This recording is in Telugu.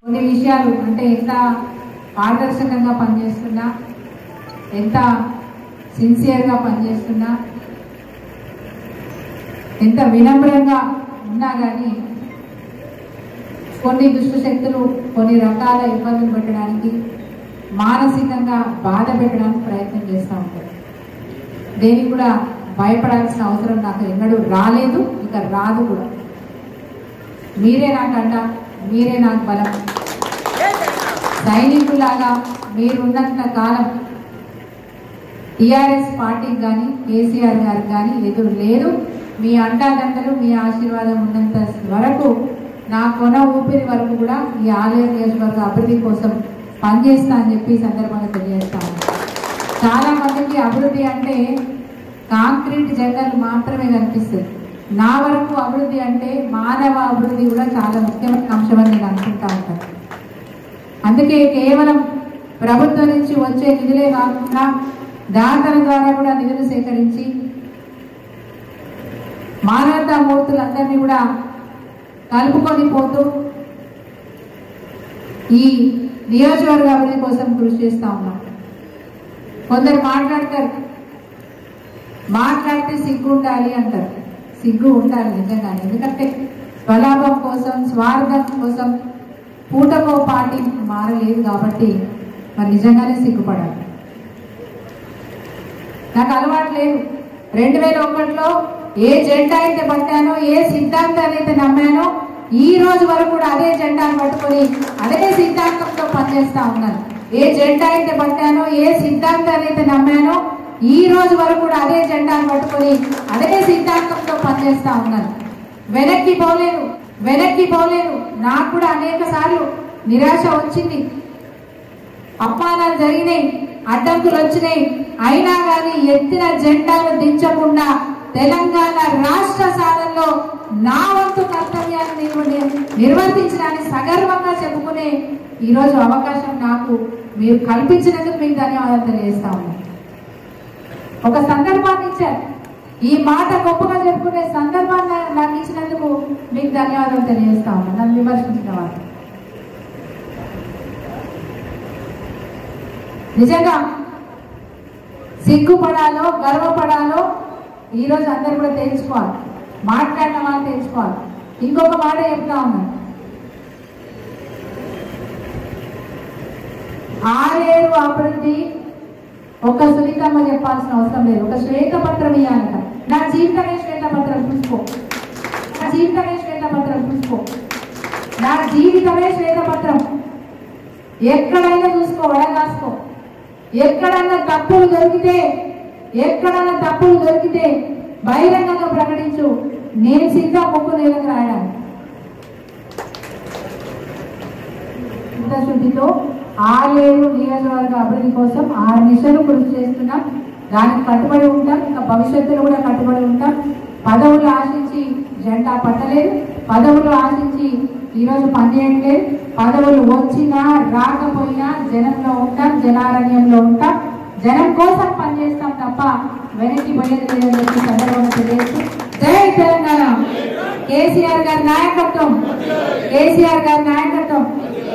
కొన్ని విషయాలు అంటే ఎంత పారదర్శకంగా పనిచేస్తున్నా ఎంత సిన్సియర్గా పనిచేస్తున్నా ఎంత వినమ్రంగా ఉన్నా కానీ కొన్ని దుష్ట శక్తులు కొన్ని రకాల ఇబ్బందులు పెట్టడానికి మానసికంగా బాధ పెట్టడానికి ప్రయత్నం చేస్తూ ఉంటారు దేనికి కూడా భయపడాల్సిన అవసరం నాకు ఎన్నడూ రాలేదు ఇక రాదు కూడా మీరే నాకు అంట మీరే నాకు బలం సైనికులాగా మీరున్నంత కాలం టిఆర్ఎస్ పార్టీకి కానీ కేసీఆర్ గారికి కానీ ఎదురు లేదు మీ అండాదండలు మీ ఆశీర్వాదం ఉన్నంత వరకు నా కొన ఊపిరి వరకు కూడా ఈ ఆలయ నియోజకవర్గ అభివృద్ధి కోసం పనిచేస్తా అని చెప్పి ఈ సందర్భంగా తెలియజేస్తాను చాలా మందికి అభివృద్ధి అంటే కాంక్రీట్ జంగల్ మాత్రమే కనిపిస్తుంది నా వరకు అభివృద్ధి అంటే మానవ అభివృద్ధి కూడా చాలా ముఖ్యమైన అంశమని నేను అనుకుంటా ఉంటాను అందుకే కేవలం ప్రభుత్వం నుంచి వచ్చే నిధులే కాకుండా దాతల ద్వారా కూడా నిధులు సేకరించి మానవతా మూర్తులందరినీ కూడా కలుపుకొని పోతూ ఈ నియోజకవర్గ అభివృద్ధి కోసం కృషి చేస్తా ఉన్నాం కొందరు మాట్లాడతారు మాట్లాడితే సిగ్గు ఉండాలి అంటారు సిగ్గు ఉండాలి నిజంగానే ఎందుకంటే స్వలాభం కోసం స్వార్థం కోసం పూటకో పార్టీ మారలేదు కాబట్టి మరి నిజంగానే సిగ్గుపడాలి నాకు అలవాటు లేదు రెండు వేల ఒకటిలో ఏ జెండా అయితే పట్టానో ఏ సిద్ధాంతాన్ని అయితే నమ్మానో ఈ రోజు వరకు కూడా అదే జెండాను పట్టుకొని అదే సిద్ధాంతంతో పనిచేస్తా ఉన్నాను ఏ జెండా అయితే పట్టానో ఏ సిద్ధాంతాన్ని అయితే నమ్మానో ఈ రోజు వరకు కూడా అదే జెండాను పట్టుకొని అదే సిద్ధాంతంతో పనిచేస్తా ఉన్నాను వెనక్కి పోలేదు వెనక్కి పోలేదు నాకు కూడా అనేక సార్లు నిరాశ వచ్చింది అపమానాలు జరిగినాయి అడ్డంకులు వచ్చినాయి అయినా కానీ ఎత్తిన జెండాను దించకుండా తెలంగాణ రాష్ట్ర సాధనలో నా వంతు కర్తవ్యాన్ని నేను ని- నిర్వర్తించడానికి సగర్వంగా చెప్పుకునే ఈరోజు అవకాశం నాకు మీరు కల్పించినందుకు మీకు ధన్యవాదాలు తెలియజేస్తా ఉన్నాను ఒక సందర్భాన్ని ఇచ్చారు ఈ మాట గొప్పగా చెప్పుకునే సందర్భాన్ని నా- నాకు ఇచ్చినందుకు మీకు ధన్యవాదాలు తెలియజేస్తా ఉన్నాను నన్ను విమర్శించిన వారు నిజంగా సిగ్గుపడాలో గర్వపడాలో ఈరోజు అందరు కూడా తెలుసుకోవాలి మాట్లాడిన మాట తెలుసుకోవాలి ఇంకొక మాట చెప్తా ఉన్నాను ఆరేరు అభివృద్ధి ఒక సునీతమ్మ చెప్పాల్సిన అవసరం లేదు ఒక శ్వేతపత్రం ఇవ్వాలంట నా జీవితమే శ్వేతపత్రం చూసుకో నా జీవితమే శ్వేతపత్రం చూసుకో నా జీవితమే శ్వేతపత్రం ఎక్కడైనా చూసుకో వడగాసుకో ఎక్కడన్నా తప్పులు దొరికితే ఎక్కడన్నా తప్పులు దొరికితే బహిరంగంగా ప్రకటించు నేను సిద్ధం ముక్కు నేలకు రాయడానికి చిత్తశుద్ధితో ఆరేడు నియోజకవర్గ అభివృద్ధి కోసం ఆరు నిశలు కృషి చేస్తున్నాం దానికి కట్టుబడి ఉంటాం ఇంకా భవిష్యత్తులో కూడా కట్టుబడి ఉంటాం పదవులు ఆశించి జెండా పట్టలేదు పదవులు ఆశించి ఈరోజు పనిచేయట్లేదు పదవులు వచ్చినా రాకపోయినా జనంలో ఉంటాం జనారణ్యంలో ఉంటాం జనం కోసం పనిచేస్తాం తప్ప వెనక్కి పోయేది లేదని చెప్పి సందర్భంగా తెలియజేస్తూ జై తెలంగాణ కేసీఆర్ గారి నాయకత్వం కేసీఆర్ గారి నాయకత్వం